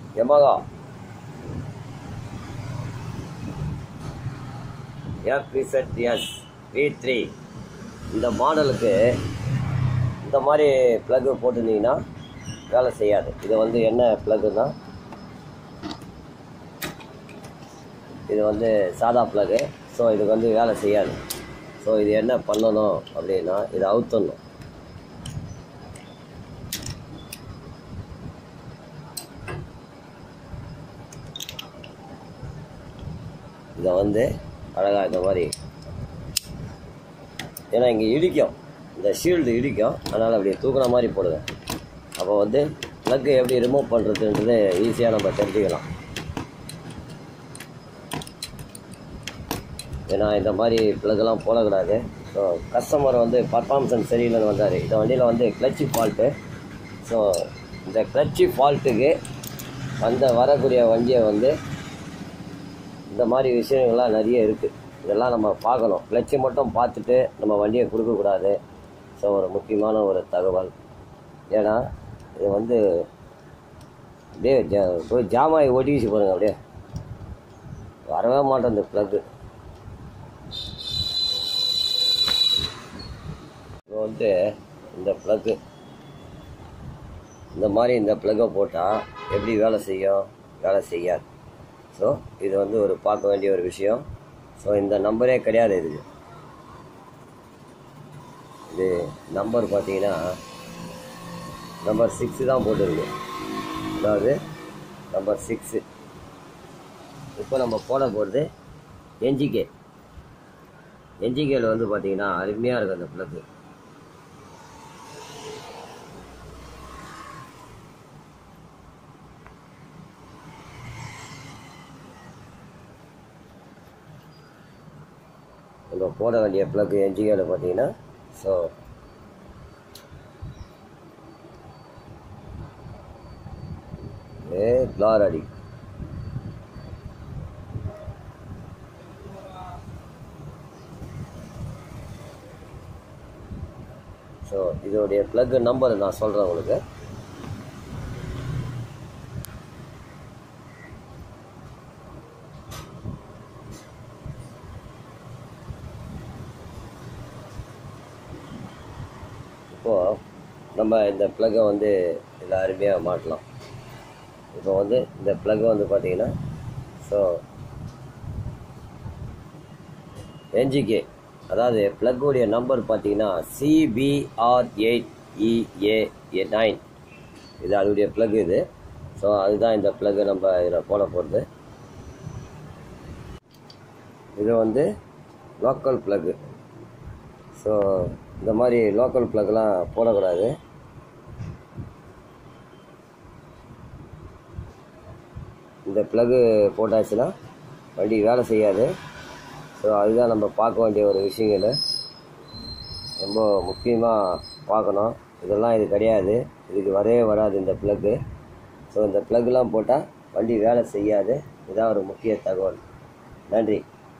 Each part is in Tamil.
Yamaha FZS V3 இந்த மாடலுக்கு இந்த மாதிரி ப்ளக்கு போட்டிருந்தீங்கன்னா வேலை செய்யாது இது வந்து என்ன ப்ளக்குன்னா இது வந்து சாதா ப்ளக்கு ஸோ இதுக்கு வந்து வேலை செய்யாது ஸோ இது என்ன பண்ணணும் அப்படின்னா இதை அவுத்தணும் இதை வந்து அழகாக இந்த மாதிரி ஏன்னா இங்கே இடிக்கும் இந்த ஷீல்டு இடிக்கும் அதனால் அப்படியே தூக்குன மாதிரி போடுவேன் அப்போ வந்து ப்ளக்கு எப்படி ரிமூவ் பண்ணுறதுன்றது ஈஸியாக நம்ம தெரிஞ்சுக்கலாம் ஏன்னா இந்த மாதிரி ப்ளக்கெல்லாம் போடக்கூடாது ஸோ கஸ்டமர் வந்து பர்ஃபார்மன்ஸ் சரியில்லைன்னு வந்தார் இந்த வண்டியில் வந்து கிளச்சி ஃபால்ட்டு ஸோ இந்த கிளச்சி ஃபால்ட்டுக்கு வந்த வரக்கூடிய வண்டியை வந்து இந்த மாதிரி விஷயங்கள்லாம் நிறைய இருக்குது இதெல்லாம் நம்ம பார்க்கணும் கிளச்சி மட்டும் பார்த்துட்டு நம்ம வண்டியை கொடுக்கக்கூடாது ஸோ ஒரு முக்கியமான ஒரு தகவல் ஏன்னா இது வந்து அப்படியே ஜா போய் ஜாமாய் ஓட்டிச்சு பாருங்க அப்படியே வரவே மாட்டேன் இந்த ப்ளக்கு இப்போ வந்து இந்த ப்ளக்கு இந்த மாதிரி இந்த ப்ளக்கை போட்டால் எப்படி வேலை செய்யும் வேலை செய்யாது ஸோ இது வந்து ஒரு பார்க்க வேண்டிய ஒரு விஷயம் ஸோ இந்த நம்பரே கிடையாது இதுக்கு இது நம்பர் பார்த்தீங்கன்னா நம்பர் சிக்ஸு தான் போட்டிருக்கு அதாவது நம்பர் சிக்ஸு இப்போ நம்ம போட போகிறது என்ஜிகே என்ஜிகேல வந்து பார்த்தீங்கன்னா அருமையாக இருக்கும் அந்த ப்ளக்கு நம்ம போட வேண்டிய ப்ளக் என்ஜிகேல பார்த்தீங்கன்னா ஸோ ஏ கிளார் அடி ஸோ இதோடைய ப்ளக் நம்பர் நான் சொல்கிறேன் உங்களுக்கு இப்போது நம்ம இந்த ப்ளக்கை வந்து இதில் அருமையாக மாட்டலாம் இப்போ வந்து இந்த ப்ளக்கை வந்து பார்த்தீங்கன்னா ஸோ என்ஜிகே அதாவது ப்ளக்குடைய நம்பர் பார்த்தீங்கன்னா சிபிஆர் எயிட் இஏ நைன் இது அதோடைய ப்ளக் இது ஸோ அதுதான் இந்த ப்ளக்கை நம்ம இதில் போட போகிறது இது வந்து லோக்கல் ப்ளக்கு ஸோ இந்த மாதிரி லோக்கல் ப்ளக்லாம் போடக்கூடாது இந்த ப்ளக்கு போட்டாச்சுன்னா வண்டி வேலை செய்யாது ஸோ அதுதான் நம்ம பார்க்க வேண்டிய ஒரு விஷயங்கள் ரொம்ப முக்கியமாக பார்க்கணும் இதெல்லாம் இது கிடையாது இதுக்கு வரவே வராது இந்த ப்ளக்கு ஸோ இந்த ப்ளக்லாம் போட்டால் வண்டி வேலை செய்யாது இதான் ஒரு முக்கிய தகவல் நன்றி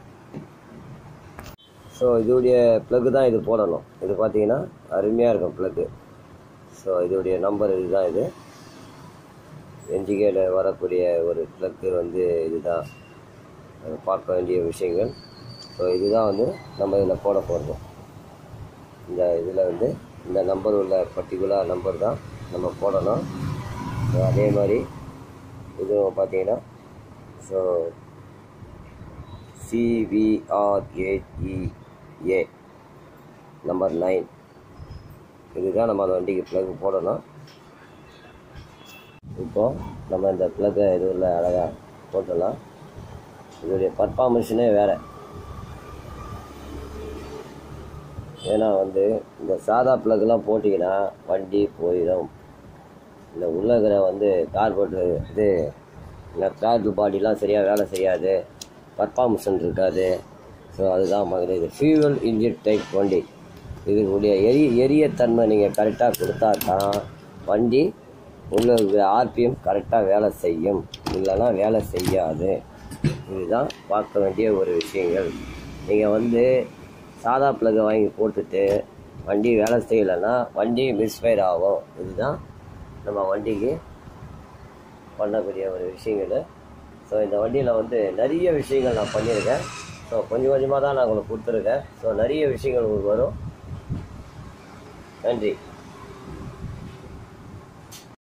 ஸோ இதோடைய ப்ளக்கு தான் இது போடணும் இது பார்த்தீங்கன்னா அருமையாக இருக்கும் ப்ளக்கு ஸோ இதோடைய நம்பர் இதுதான் இது என்ஜிகேல வரக்கூடிய ஒரு ப்ளக்கு வந்து இதுதான் அது பார்க்க வேண்டிய விஷயங்கள் ஸோ இதுதான் வந்து நம்ம இதில் போட போகிறது இந்த இதில் வந்து இந்த நம்பர் உள்ள பர்டிகுலர் நம்பர் தான் நம்ம போடணும் ஸோ அதே மாதிரி இதுவும் பார்த்தீங்கன்னா ஸோ சிவிஆர்ஏஇஏ நம்பர் நைன் இதுதான் நம்ம அந்த வண்டிக்கு ப்ளக் போடணும் இப்போது நம்ம இந்த ப்ளக்கை இதுவில் அழகாக போட்டுடலாம் இதோடைய பர்ஃபார்மன்ஸனே வேறு ஏன்னா வந்து இந்த சாதா ப்ளக்லாம் போட்டிங்கன்னா வண்டி போயிடும் இந்த உள்ள இருக்கிற வந்து கார்போர்ட்டு இது இந்த கார்டு பாடிலாம் சரியாக வேலை செய்யாது பர்ஃபார்மன்ஸ் இருக்காது ஸோ அதுதான் மகளிர் இது ஃபியூவல் இன்ஜின் டைப் வண்டி இதுக்குடைய எரி எரியத்தன்மை நீங்கள் கரெக்டாக கொடுத்தா தான் வண்டி உள்ள ஆர்பிஎம் கரெக்டாக வேலை செய்யும் இல்லைன்னா வேலை செய்யாது இதுதான் பார்க்க வேண்டிய ஒரு விஷயங்கள் நீங்கள் வந்து சாதா ப்ளக்கை வாங்கி போட்டுட்டு வண்டி வேலை செய்யலைன்னா வண்டி மிஸ்ஃபயர் ஆகும் இதுதான் நம்ம வண்டிக்கு பண்ணக்கூடிய ஒரு விஷயங்கள் ஸோ இந்த வண்டியில் வந்து நிறைய விஷயங்கள் நான் பண்ணியிருக்கேன் ஸோ கொஞ்சம் கொஞ்சமாக தான் நான் உங்களுக்கு கொடுத்துருக்கேன் ஸோ நிறைய விஷயங்கள் உங்களுக்கு வரும் நன்றி